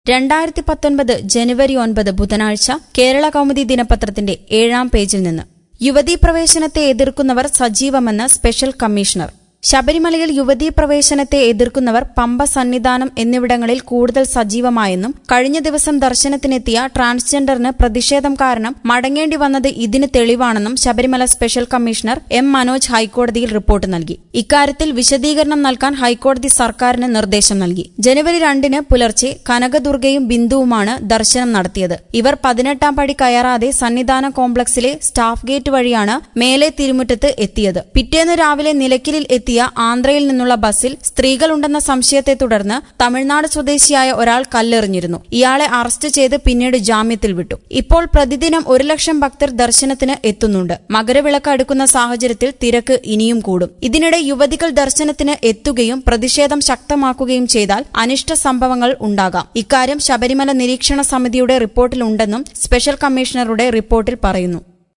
രണ്ടായിരത്തി പത്തൊൻപത് ജനുവരി ഒൻപത് ബുധനാഴ്ച കേരള കൗമുദി ദിനപത്രത്തിന്റെ ഏഴാം പേജിൽ നിന്ന് യുവതീ പ്രവേശനത്തെ എതിർക്കുന്നവർ സജീവമെന്ന് സ്പെഷ്യൽ കമ്മീഷണർ ശബരിമലയിൽ യുവതീ പ്രവേശനത്തെ എതിർക്കുന്നവർ പമ്പ സന്നിധാനം എന്നിവിടങ്ങളിൽ കൂടുതൽ സജീവമായെന്നും കഴിഞ്ഞ ദിവസം ദർശനത്തിനെത്തിയ ട്രാൻസ്ജെൻഡറിന് പ്രതിഷേധം കാരണം മടങ്ങേണ്ടി വന്നത് ഇതിന് തെളിവാണെന്നും Sabarimala special commissioner M Manoj ഹൈക്കോടതിയിൽ റിപ്പോർട്ട് നൽകി ഇക്കാര്യത്തിൽ വിശദീകരണം നൽകാൻ ഹൈക്കോടതി സർക്കാരിന് നിർദ്ദേശം നൽകി ജനുവരി രണ്ടിന് പുലർച്ചെ കനകദുർഗയും ബിന്ദുവുമാണ് ദർശനം നടത്തിയത് ഇവർ പതിനെട്ടാം പടി കയറാതെ സന്നിധാന കോംപ്ലക്സിലെ സ്റ്റാഫ് ഗേറ്റ് വഴിയാണ് മേലെ തിരുമുറ്റത്ത് എത്തിയത് പിറ്റേന്ന് രാവിലെ നിലയ്ക്കലിൽ എത്തിയ ആന്ധ്രയിൽ നിന്നുള്ള ബസ്സിൽ സ്ത്രീകളുണ്ടെന്ന സംശയത്തെ തുടർന്ന് തമിഴ്നാട് സ്വദേശിയായ ഒരാൾ കല്ലെറിഞ്ഞിരുന്നു ഇയാളെ അറസ്റ്റ് ചെയ്ത് പിന്നീട് ജാമ്യത്തിൽ വിട്ടു ഇപ്പോൾ പ്രതിദിനം ഒരു ലക്ഷം ഭക്തർ ദർശനത്തിന് എത്തുന്നുണ്ട് മകരവിളക്ക് അടുക്കുന്ന സാഹചര്യത്തിൽ തിരക്ക് ഇനിയും കൂടും ഇതിനിടെ യുവതികൾ ദർശനത്തിന് എത്തുകയും പ്രതിഷേധം ശക്തമാക്കുകയും ചെയ്താൽ അനിഷ്ട സംഭവങ്ങൾ ഉണ്ടാകാം ഇക്കാര്യം ശബരിമല നിരീക്ഷണ സമിതിയുടെ റിപ്പോർട്ടിലുണ്ടെന്നും സ്പെഷ്യൽ കമ്മീഷണറുടെ റിപ്പോർട്ടിൽ പറയുന്നു